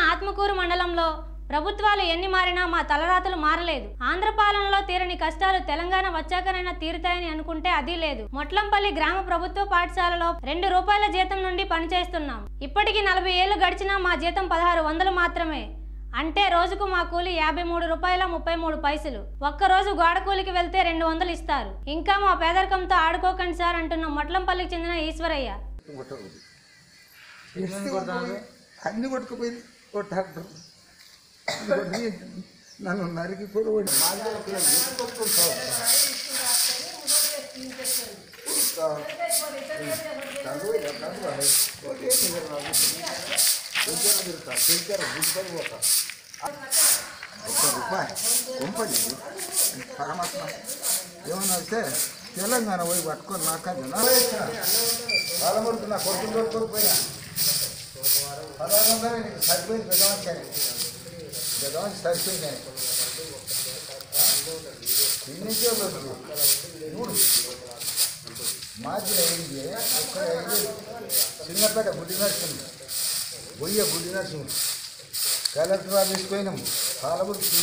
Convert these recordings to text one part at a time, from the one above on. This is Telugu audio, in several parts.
ఆత్మకూరు మండలంలో ప్రభుత్వాలు ఎన్ని మారినా మా తలరాతలు మారలేదు ఆంధ్ర పాలనలో తీరని కష్టాలు తెలంగాణ వచ్చాకనైనా తీరుతాయని అనుకుంటే అది లేదు మొట్లంపల్లి గ్రామ ప్రభుత్వ పాఠశాలలో రెండు రూపాయల జీతం నుండి పనిచేస్తున్నాం ఇప్పటికి నలభై ఏళ్లు గడిచినా మా జీతం పదహారు వందలు మాత్రమే అంటే రోజుకు మా కూలి యాభై మూడు రూపాయల ముప్పై మూడు పైసలు ఒక్కరోజు గోడ కూలికి వెళ్తే రెండు వందలు ఇస్తారు ఇంకా మా పేదరికంతో ఆడుకోకండి సార్ అంటున్న మొట్లంపల్లికి చెందిన ఈశ్వరయ్య అన్ని కొట్టుకుపోయింది ఓ ట్రాక్టర్ ఇవన్నీ నన్ను నరికి పొడవడి ఒక్క రూపాయి కొంపది పరమాత్మ ఏమన్నా అయితే తెలంగాణ పోయి పట్టుకొని నాకది పాలమూరుకు నా కొడుకుని కొట్టుకోకపోయినా పదహారు వందలు నీకు సరిపోయింది పెద్దవానికి పెద్దవానికి సరిపోయినాయి ఇన్నికే మూడు మాదిరి అయింది అక్కడ అయింది చిన్నపేట బుడ్డి నరసింహ బొయ్య బుడ్డి నరసింహ కలెక్టర్ ఆఫీస్కి పోయినాము పాలమూరుకి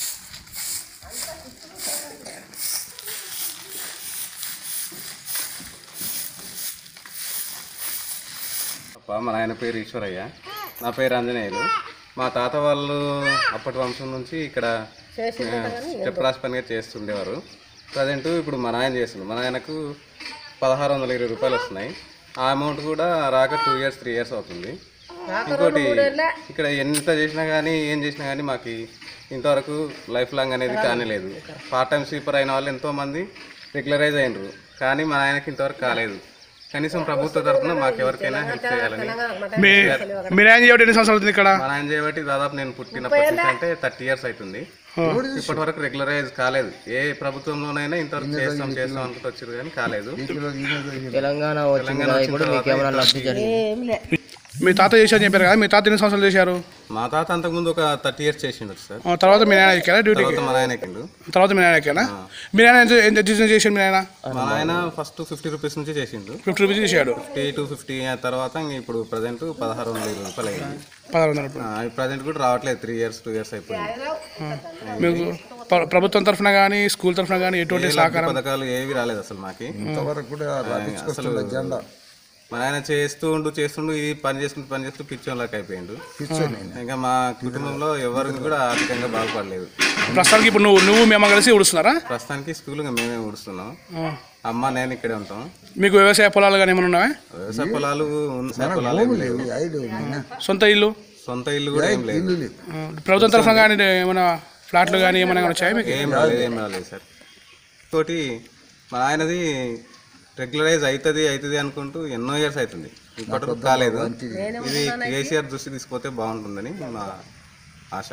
అప్ప మా నాయన పేరు ఈశ్వరయ్య నా పేరు ఆంజనేయులు మా తాత వాళ్ళు అప్పటి వంశం నుంచి ఇక్కడ చెప్పరాసి పనిగా చేస్తుండేవారు ప్రజెంట్ ఇప్పుడు మా నాయన చేస్తుంది మా నాయనకు పదహారు వందల ఇరవై రూపాయలు వస్తున్నాయి ఆ అమౌంట్ కూడా రాక టూ ఇయర్స్ త్రీ ఇయర్స్ అవుతుంది ఇంకోటి ఇక్కడ ఎంత చేసినా కానీ ఏం చేసినా కానీ మాకు ఇంతవరకు లైఫ్ లాంగ్ అనేది కానీ లేదు పార్ట్ టైం స్వీపర్ అయిన వాళ్ళు ఎంతోమంది రెగ్యులరైజ్ అయినరు కానీ మా నాయనకి ఇంతవరకు కాలేదు కనీసం ప్రభుత్వ తరఫున మాకు ఎవరికైనా హెల్ప్ చేయాలని మీ మీ నాయన చేయబట్టి ఎన్ని సంవత్సరాలు అవుతుంది ఇక్కడ మా నాయన చేయబట్టి దాదాపు నేను పుట్టినప్పటి నుంచి అంటే థర్టీ ఇయర్స్ అవుతుంది ఇప్పటి వరకు రెగ్యులరైజ్ కాలేదు ఏ ప్రభుత్వంలోనైనా ఇంతవరకు చేస్తాం చేస్తాం అనుకుంటూ వచ్చారు కానీ కాలేదు తెలంగాణ వచ్చింది కదా ఇప్పుడు మీకు ఏమైనా లబ్ధి జరిగింది మీ తాత చేశారని చెప్పారు కదా మీ తాత ఎన్ని సంవత్సరాలు చేశారు మా తాత అంతకుముందు ఒక థర్టీ ఇయర్స్ చేసిండు సార్ ఆ, తర్వాత మీ నాయన ఎక్కారా డ్యూటీకి తర్వాత మా నాయన ఎక్కిండు తర్వాత మీ నాయన ఎక్కానా మీ నాయన ఎంత- ఎంత డిసిజన్ చేశాడు మీ నాయన మా నాయన ఫస్ట్ ఫిఫ్టీ రూపీస్ నుంచి చేసిండు ఫిఫ్టీ రూపీస్ చేశాడు ఫిఫ్టీ టు ఫిఫ్టీ తర్వాత ఇంక ఇప్పుడు ప్రజెంట్ పదహారు వందల ఇరవై రూపాయలు అయింది పదహారు వందల రూపాయలు ప్రజెంట్ కూడా రావట్లేదు త్రీ ఇయర్స్ టూ ఇయర్స్ అయిపోయింది మీకు ప్ర- ప్రభుత్వం తరఫున కానీ స్కూల్ తరఫున కానీ ఎటువంటి ఏ లబ్ధి పథకాలు ఏవి రాలేదు అసలు మాకి ఇంతవరకు కూడా లభించుకొస్తుంది జెండా మా నాయన చేస్తూ ఉండు చేస్తుండు ఈ పని చేసుకుంటూ పని చేస్తూ పిచ్చోళ్ళకి అయిపోయిండు కూర్చొని ఇంకా మా కుటుంబంలో ఎవరికి కూడా ఆర్థికంగా బాగుపడలేదు ప్రస్తుతానికి ఇప్పుడు నువ్వు నువ్వు మేము కలిసి ఉడుస్తున్నారా ప్రస్తుతానికి స్కూల్ ఇంకా మేమే ఊడుస్తున్నాం అమ్మ నేను ఇక్కడే ఉంటాం మీకు వ్యవసాయ పొలాలు కానీ ఏమైనా ఉన్నాయా వ్యవసాయ పొలాలు వ్యవసాయ పొలాలు ఏం లేవు ఐదు నాయన. సొంత ఇల్లు సొంత ఇల్లు కూడా ఏం లేదు ఇల్లు లేవు. ఆ, ప్రభుత్వం తరఫున కానీ ఏమైనా ఫ్లాట్లు కానీ ఏమైనా కానీ వచ్చాయా మీకు ఏం రాలేదు ఏం రాలేదు సార్ తోటి మా ఆయనది రెగ్యులరైజ్ అవుతుంది అవుతుంది అనుకుంటూ ఎన్నో ఇయర్స్ అవుతుంది ఇప్పటివరకు కాలేదు ఇది కేసీఆర్ దృష్టి తీసుకుపోతే బాగుంటుందని మా ఆశ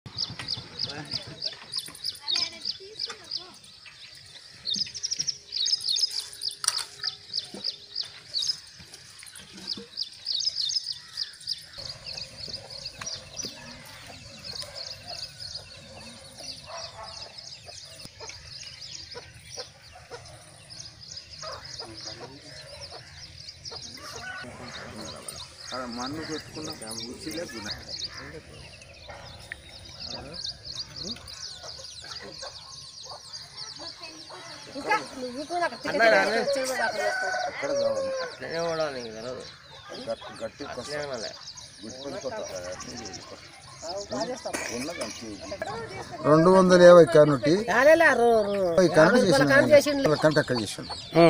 అక్కడ మన్ను పెట్టుకున్న ఉచిలే గుణ ఎక్కడ కావాలి అట్లనే కూడా నీకు తెలియదు గట్టి గట్టి అట్లనే ఉండాలి. రెండు వందల యాభై కానుటి యాభై కానుటి చేసిన కంట అక్కడ చేసాడు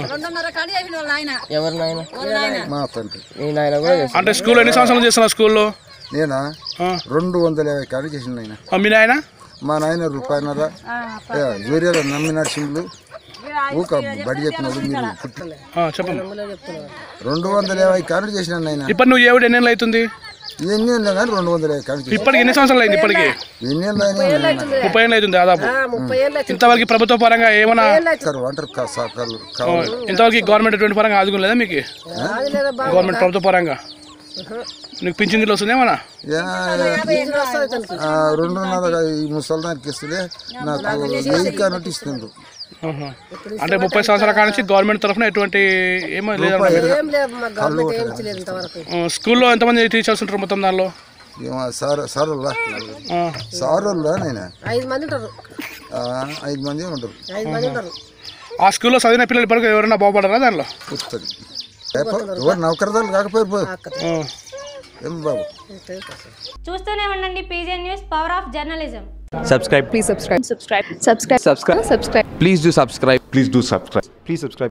ఎవరి నాయన మా తండ్రి నీ నాయన కూడా చేస్తాడు. అంటే స్కూల్ ఎన్ని సంవత్సరాలు చేస్తున్నా స్కూల్లో నేనా ఆ. రెండు వందల యాభై కానుటి చేసిన ఆయన ఆ, మీ నాయన మా నాయన రూపాయన్నర జూరియాల నమ్మి నరసింహులు ఊక బడి చెప్పినప్పుడు మీరు పుట్టి ఆ, చెప్పండి రెండు వందల యాభై కానుటి చేసిన ఆయన ఇప్పుడు నువ్వు ఏడు ఎన్ని ఏళ్ళు అవుతుంది ఎన్ని ఏళ్ళు కానీ రెండు వందల యాభై కానుటి చేసిన ఇప్పటికి ఎన్ని సంవత్సరాలు అయింది ఇప్పటికి ఎన్ని ఏళ్ళు అయినా ముప్పై ఏళ్ళు అవుతుంది దాదాపు ఇంతవరకు ప్రభుత్వ పరంగా ఏమైనా సార్ వాటర్ కా- సహకారాలు కావాలి ఇంతవరకు గవర్నమెంట్ ఎటువంటి పరంగా ఆదుకోలేదా మీకు గవర్నమెంట్ ప్రభుత్వ పరంగా నీకు పింఛన్ గిట్ల వస్తుంది ఏమన్నా యా, ఆ, రెండున్నర ఈ ముసల్దానికి ఇస్తే నాకు వెయ్యి కానుటి ఇస్తుండ్రు ఆహా. అంటే ముప్పై సంవత్సరాల కాడ నుంచి గవర్నమెంట్ తరఫున ఎటువంటి ఏమో లేదన్నా కళ్ళు కొట్టలేదు. ఆ, స్కూల్లో ఎంతమంది టీచర్స్ ఉంటారు మొత్తం దానిలో ఏమో సార్ సారుల్లా ఆ. సారుల్లా నేను ఐదు మంది ఉంటారు ఆ, ఐదు మంది ఉంటారు ఐదు మంది ఉంటారు ఆ స్కూల్లో చదివిన పిల్లలు ఇప్పటికీ ఎవరైనా బాగుపడరా దానిలో పుస్తకం ఎవరు నౌకరదాలు కాకపోయారు ఆ. ఏం బాబు చూస్తూనే ఉండండి PJ news power of journalism subscribe Please subscribe. Subscribe. Subscribe. subscribe Subscribe. please do subscribe Please do subscribe. Please subscribe.